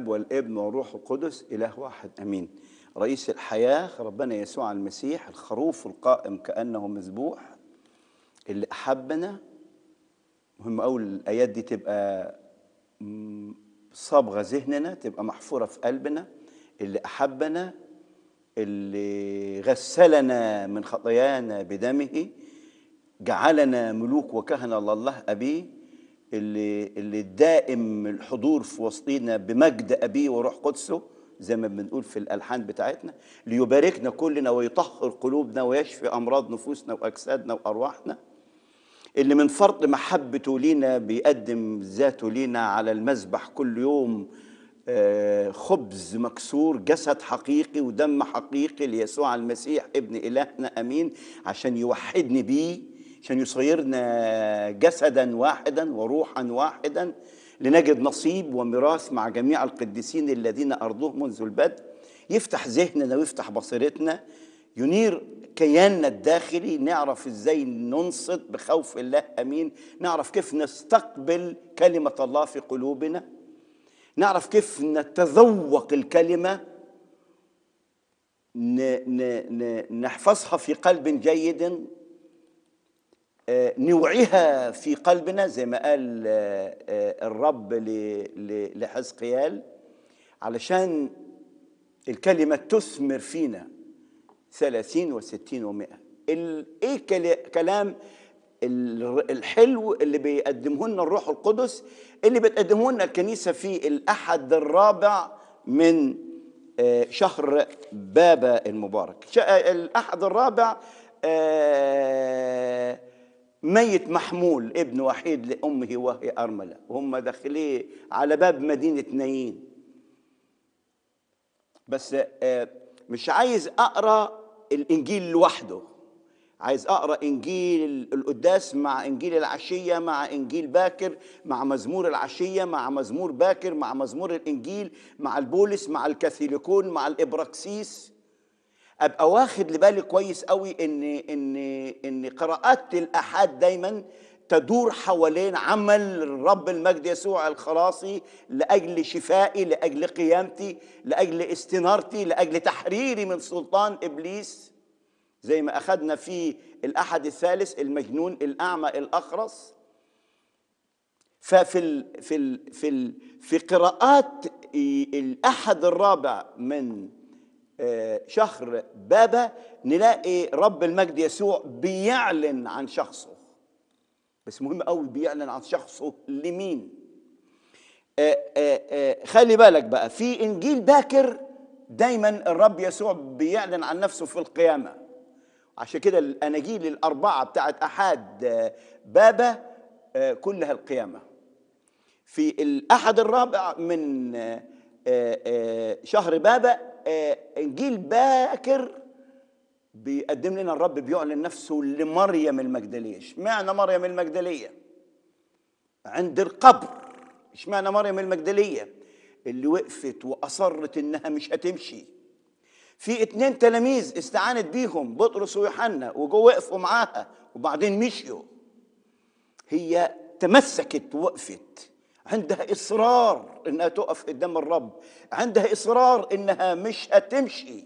الاب والابن والروح القدس اله واحد امين رئيس الحياه ربنا يسوع المسيح الخروف القائم كانه مذبوح اللي احبنا مهم قوي الايات دي تبقى م- صابغه ذهننا تبقى محفوره في قلبنا اللي احبنا اللي غسلنا من خطايانا بدمه جعلنا ملوك وكهنة لله أبيه اللي اللي دائم الحضور في وسطينا بمجد أبيه وروح قدسه زي ما بنقول في الألحان بتاعتنا ليباركنا كلنا ويطهر قلوبنا ويشفي أمراض نفوسنا وأجسادنا وأرواحنا اللي من فرط محبته لينا بيقدم ذاته لينا على المذبح كل يوم آه، خبز مكسور جسد حقيقي ودم حقيقي ليسوع المسيح ابن إلهنا أمين عشان يوحدني بيه عشان يصيرنا جسدا واحدا وروحا واحدا لنجد نصيب وميراث مع جميع القديسين الذين أرضوه منذ البدء يفتح ذهننا ويفتح بصيرتنا ينير كياننا الداخلي نعرف ازاي ننصت بخوف الله امين نعرف كيف نستقبل كلمه الله في قلوبنا نعرف كيف نتذوق الكلمه ن ن ن نحفظها في قلب جيد آه، نوعيها في قلبنا زي ما قال آه، آه، الرب ل- ل- لحزقيال علشان الكلمة تثمر فينا ثلاثين وستين ومائة ال- ايه كل- كلام ال- الحلو اللي بيقدمه لنا الروح القدس اللي بتقدمه لنا الكنيسة في الأحد الرابع من آه، شهر بابا المبارك ش- آه، الأحد الرابع آه، ميت محمول ابن وحيد لأمه وهي أرملة وهم داخلين على باب مدينة نايين بس آه، مش عايز اقرا الانجيل لوحده عايز اقرا انجيل القداس مع انجيل العشيه مع انجيل باكر مع مزمور العشيه مع مزمور باكر مع مزمور الانجيل مع البولس مع الكاثوليكون مع الابراكسيس ابقى واخد لبالي كويس قوي ان ان ان قراءات الاحاد دايما تدور حوالين عمل الرب المجد يسوع الخلاصي لاجل شفائي لاجل قيامتي لاجل استنارتي لاجل تحريري من سلطان ابليس زي ما اخذنا في الاحد الثالث المجنون الاعمى الاخرس ففي ال في ال في ال في قراءات الاحد الرابع من آه، شهر بابا نلاقي رب المجد يسوع بيعلن عن شخصه بس مهم قوي بيعلن عن شخصه لمين آه، آه، آه، خلي بالك بقى في انجيل باكر دايما الرب يسوع بيعلن عن نفسه في القيامه عشان كده الاناجيل الاربعه بتاعت احاد آه، بابا آه، كلها القيامه في الأحد الرابع من آه، آه، شهر بابا آه، إنجيل باكر بيقدم لنا الرب بيعلن نفسه لمريم المجدلية اشمعنى مريم المجدلية عند القبر اشمعنى مريم المجدلية اللي وقفت وأصرت إنها مش هتمشي في اتنين تلاميذ استعانت بيهم بطرس ويوحنا وجو وقفوا معاها وبعدين مشيوا هي تمسكت وقفت عندها اصرار انها تقف قدام الرب عندها اصرار انها مش هتمشي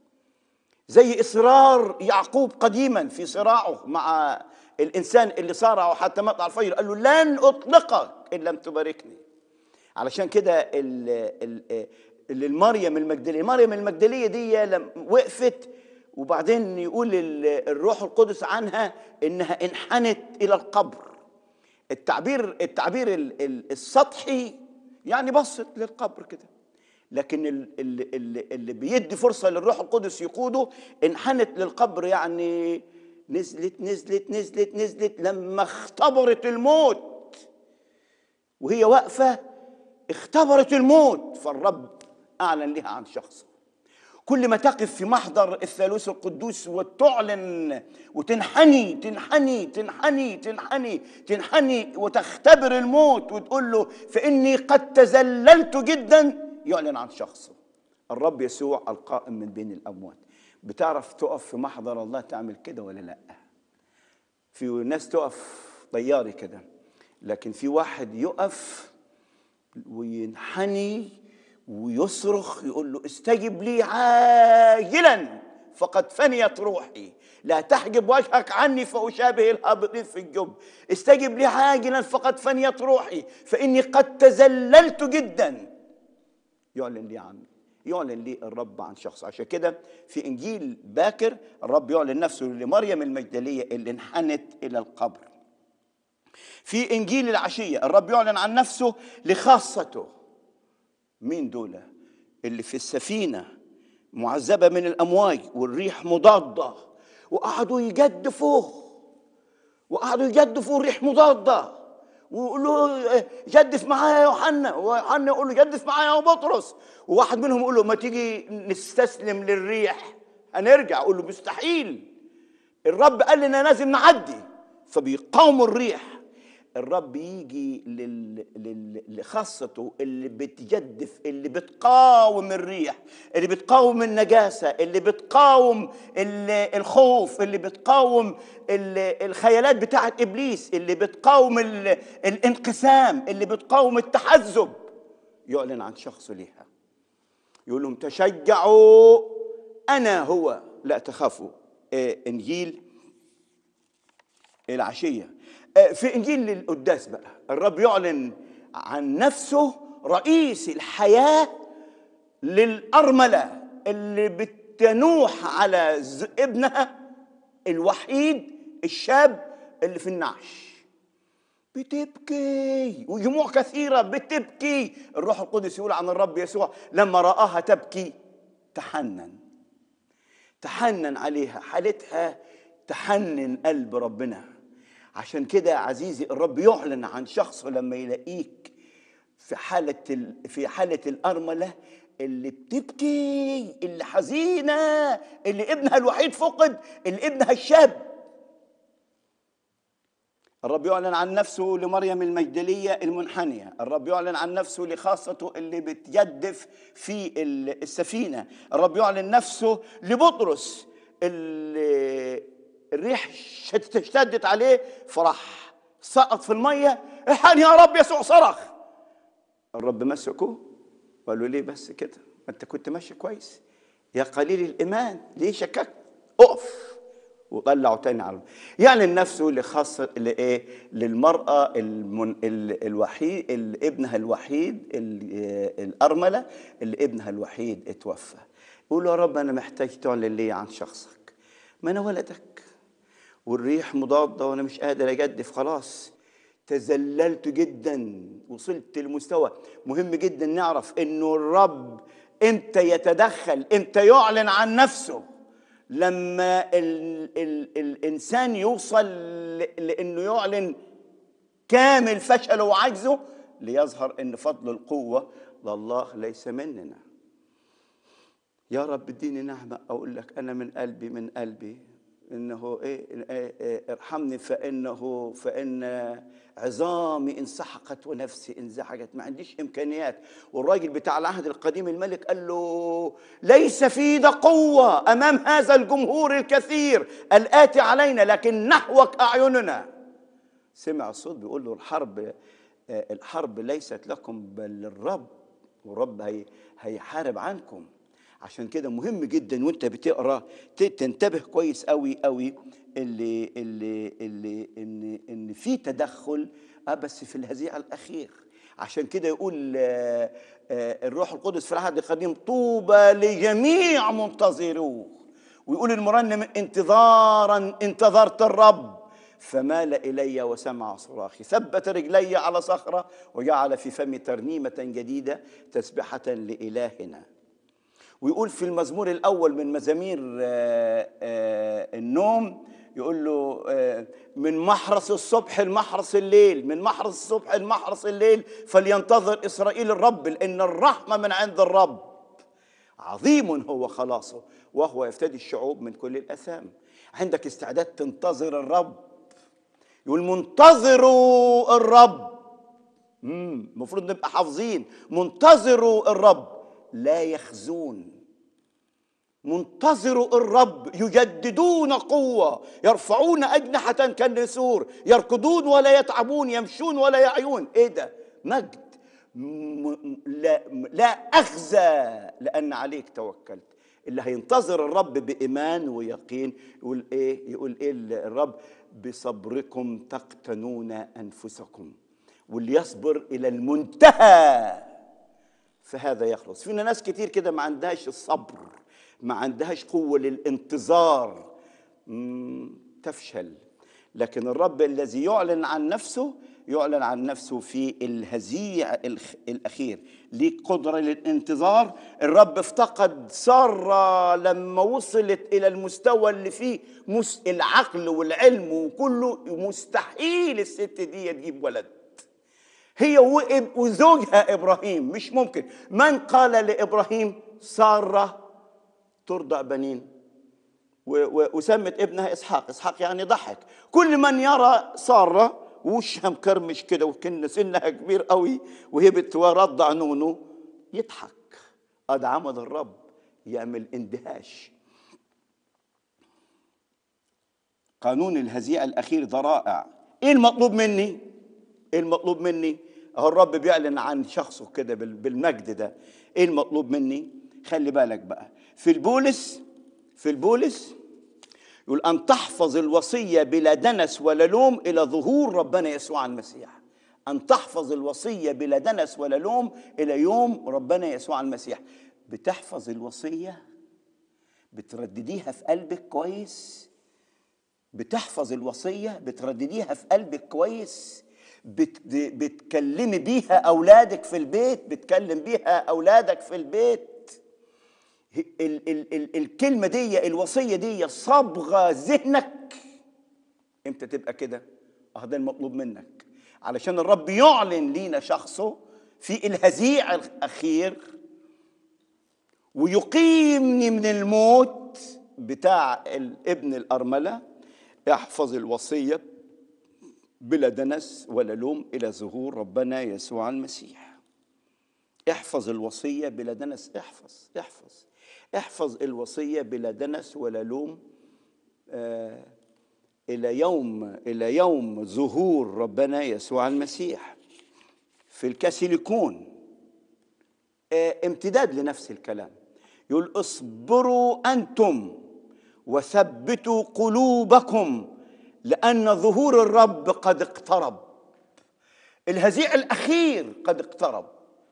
زي اصرار يعقوب قديما في صراعه مع الانسان اللي صارعه حتى مطلع الفجر قال له لن اطلقك ان لم تباركني علشان كده ال- ال- ال- المريم المجدليه مريم المجدليه دي لما وقفت وبعدين يقول ال- الروح القدس عنها انها انحنت الى القبر التعبير التعبير ال- ال- السطحي يعني بصت للقبر كده لكن ال- ال- ال- اللي بيدي فرصه للروح القدس يقوده انحنت للقبر يعني نزلت نزلت نزلت نزلت لما اختبرت الموت وهي واقفه اختبرت الموت فالرب اعلن لها عن شخصه كل ما تقف في محضر الثالوث القدوس وتعلن وتنحني تنحني تنحني تنحني تنحني وتختبر الموت وتقول له فإني قد تذللت جدا يعلن عن شخصه الرب يسوع القائم من بين الأموات بتعرف تقف في محضر الله تعمل كده ولا لا في ناس تقف طياري كده لكن في واحد يقف وينحني ويصرخ يقول له استجب لي عاجلا فقد فنيت روحي لا تحجب وجهك عني فأشابه الهابطين في الجب استجب لي عاجلا فقد فنيت روحي فإني قد تزللت جدا يعلن لي عن يعلن لي الرب عن شخص عشان كده في انجيل باكر الرب يعلن نفسه لمريم المجدليه اللي انحنت الى القبر في انجيل العشيه الرب يعلن عن نفسه لخاصته مين دول اللي في السفينه معذبه من الامواج والريح مضاده وقعدوا يجدفوا وقعدوا يجدفوا الريح مضاده ويقولوا له جدف معايا يا يوحنا ويوحنا يقول له جدف معايا يا بطرس وواحد منهم يقول له ما تيجي نستسلم للريح هنرجع يقول له مستحيل الرب قال لنا لازم نعدي فبيقاوموا الريح الرب يجي لل... لل... لخاصته اللي بتجدف اللي بتقاوم الريح اللي بتقاوم النجاسة اللي بتقاوم ال... الخوف اللي بتقاوم ال... الخيالات بتاعت إبليس اللي بتقاوم ال... الانقسام اللي بتقاوم التحزب يعلن عن شخصه ليها يقول لهم تشجعوا أنا هو لا تخافوا آه إنجيل العشية في انجيل القداس بقى الرب يعلن عن نفسه رئيس الحياه للارمله اللي بتنوح على ابنها الوحيد الشاب اللي في النعش بتبكي وجموع كثيره بتبكي الروح القدس يقول عن الرب يسوع لما راها تبكي تحنن تحنن عليها حالتها تحنن قلب ربنا عشان كده يا عزيزي الرب يعلن عن شخصه لما يلاقيك في حالة في حالة الأرملة اللي بتبكي اللي حزينة اللي ابنها الوحيد فقد اللي ابنها الشاب الرب يعلن عن نفسه لمريم المجدلية المنحنية الرب يعلن عن نفسه لخاصته اللي بتجدف في السفينة الرب يعلن نفسه لبطرس اللي الريح اشتدت عليه فراح سقط في الميه الحقني يا رب يسوع صرخ الرب مسكه وقال له ليه بس كده ما انت كنت ماشي كويس يا قليل الايمان ليه شككت اقف وطلعه تاني على يعلن نفسه لخاصة لايه للمرأة المن... ال... الوحيد اللي ابنها الوحيد ال... الأرملة اللي ابنها الوحيد اتوفى يقول يا رب أنا محتاج تعلن لي عن شخصك ما أنا ولدك والريح مضادة وأنا مش قادر أجدف خلاص تزللت جدا وصلت لمستوى مهم جدا نعرف انه الرب امتى يتدخل امتى يعلن عن نفسه لما ال ال الانسان يوصل لانه يعلن كامل فشله وعجزه ليظهر ان فضل القوه لله ليس مننا يا رب اديني نعمه اقول لك انا من قلبي من قلبي انه ايه, إيه, إيه ارحمني فانه فان عظامي انسحقت ونفسي انزعجت ما عنديش امكانيات والراجل بتاع العهد القديم الملك قال له ليس في ده قوه امام هذا الجمهور الكثير الاتي علينا لكن نحوك اعيننا سمع الصوت بيقول له الحرب الحرب ليست لكم بل للرب والرب هي هيحارب عنكم عشان كده مهم جدا وانت بتقرا تنتبه كويس قوي قوي اللي اللي اللي ان ان في تدخل اه بس في الهزيع الاخير عشان كده يقول آه آه الروح القدس في العهد القديم طوبى لجميع منتظروه ويقول المرنم انتظارا انتظرت الرب فمال الي وسمع صراخي ثبت رجلي على صخره وجعل في فمي ترنيمه جديده تسبحه لالهنا ويقول في المزمور الاول من مزامير النوم يقول له من محرس الصبح لمحرس الليل من محرس الصبح لمحرس الليل فلينتظر اسرائيل الرب لان الرحمه من عند الرب عظيم هو خلاصه وهو يفتدي الشعوب من كل الاثام عندك استعداد تنتظر الرب يقول منتظروا الرب المفروض نبقى حافظين منتظروا الرب لا يخزون منتظروا الرب يجددون قوة يرفعون أجنحة كالنسور يركضون ولا يتعبون يمشون ولا يعيون إيه ده مجد م- لا, لا أخزى لأن عليك توكلت اللي هينتظر الرب بإيمان ويقين يقول إيه يقول إيه الرب بصبركم تقتنون أنفسكم واللي يصبر إلى المنتهى فهذا يخلص فينا ناس كتير كده ما عندهاش الصبر ما عندهاش قوة للانتظار مم، تفشل لكن الرب الذي يعلن عن نفسه يعلن عن نفسه في الهزيع الخ- الأخير ليك قدرة للانتظار الرب افتقد سارة لما وصلت إلى المستوى اللي فيه مس- العقل والعلم وكله مستحيل الست دي تجيب ولد هي وإب- وزوجها ابراهيم مش ممكن من قال لابراهيم ساره ترضع بنين و- و- وسمت ابنها اسحاق اسحاق يعني ضحك كل من يرى ساره وشها مكرمش كده وكن سنها كبير قوي وهي بترضع نونو يضحك هذا عمل الرب يعمل اندهاش قانون الهزيع الاخير ده رائع ايه المطلوب مني ايه المطلوب مني اهو الرب بيعلن عن شخصه كده بال- بالمجد ده ايه المطلوب مني خلي بالك بقى في البولس في البولس يقول ان تحفظ الوصيه بلا دنس ولا لوم الى ظهور ربنا يسوع المسيح ان تحفظ الوصيه بلا دنس ولا لوم الى يوم ربنا يسوع المسيح بتحفظ الوصيه بتردديها في قلبك كويس بتحفظ الوصية بتردديها في قلبك كويس بت بتكلمي بيها أولادك في البيت بتكلم بيها أولادك في البيت ال ال ال الكلمة دي الوصية دي صبغة ذهنك امتى تبقى كده اه ده المطلوب منك علشان الرب يعلن لينا شخصه في الهزيع الأخير ويقيمني من الموت بتاع الابن الأرملة يحفظ الوصية بلا دنس ولا لوم إلى ظهور ربنا يسوع المسيح احفظ الوصية بلا دنس احفظ احفظ احفظ الوصية بلا دنس ولا لوم آه إلى يوم إلى يوم ظهور ربنا يسوع المسيح في الكاسيليكون آه، امتداد لنفس الكلام يقول اصبروا انتم وثبتوا قلوبكم لان ظهور الرب قد اقترب الهزيع الاخير قد اقترب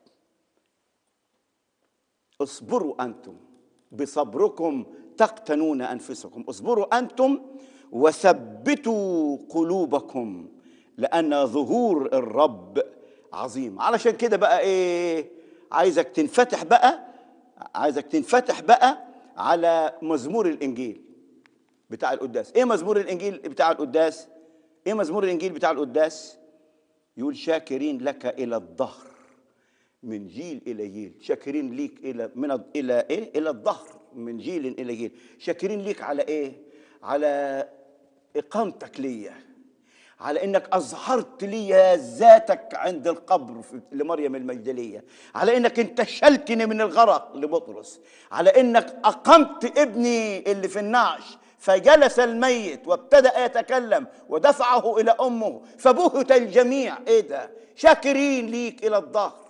اصبروا انتم بصبركم تقتنون انفسكم اصبروا انتم وثبتوا قلوبكم لان ظهور الرب عظيم علشان كده بقى ايه عايزك تنفتح بقى عايزك تنفتح بقى على مزمور الانجيل بتاع القداس ايه مزمور الانجيل بتاع القداس ايه مزمور الانجيل بتاع القداس يقول شاكرين لك الى الظهر من جيل الى جيل شاكرين ليك الى من الى ايه الى الظهر من جيل الى جيل شاكرين ليك على ايه على اقامتك ليا على انك اظهرت لي ذاتك عند القبر في- لمريم المجدليه على انك انت شلتني من الغرق لبطرس على انك اقمت ابني اللي في النعش فجلس الميت وابتدا يتكلم ودفعه الى امه فبهت الجميع ايه ده شاكرين ليك الى الظهر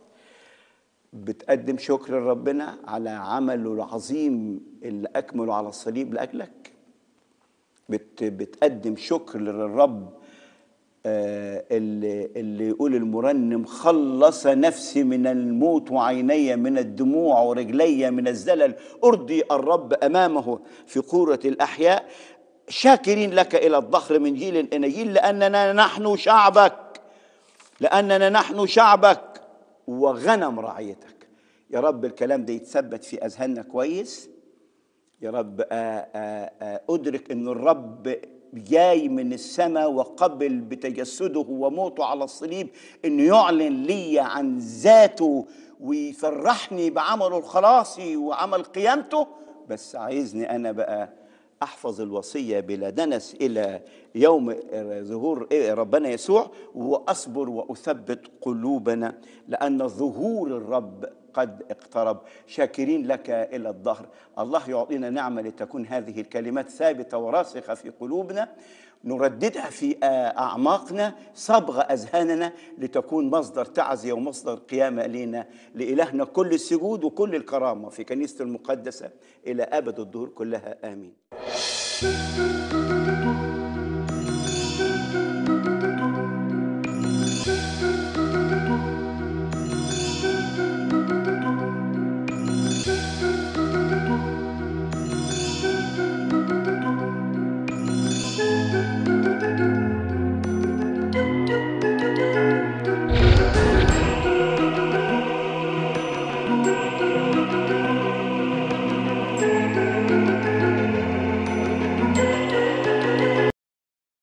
بتقدم شكر لربنا على عمله العظيم اللي اكمله على الصليب لاجلك بت بتقدم شكر للرب آه، اللي, اللي يقول المرنم خلص نفسي من الموت وعيني من الدموع ورجلي من الزلل أرضي الرب أمامه في قورة الأحياء شاكرين لك إلى الظهر من جيل إلى جيل لأننا نحن شعبك لأننا نحن شعبك وغنم رعيتك يا رب الكلام ده يتثبت في أذهاننا كويس يا رب آه، آه، آه، أدرك أن الرب جاي من السماء وقبل بتجسده وموته على الصليب أنه يعلن لي عن ذاته ويفرحني بعمله الخلاصي وعمل قيامته بس عايزني أنا بقى أحفظ الوصية بلا دنس إلى يوم ظهور ربنا يسوع وأصبر وأثبت قلوبنا لأن ظهور الرب قد اقترب شاكرين لك إلى الظهر الله يعطينا نعمة لتكون هذه الكلمات ثابتة وراسخة في قلوبنا نرددها في أعماقنا صبغ أذهاننا لتكون مصدر تعزية ومصدر قيامة لنا لإلهنا كل السجود وكل الكرامة في كنيسة المقدسة إلى أبد الدهور كلها آمين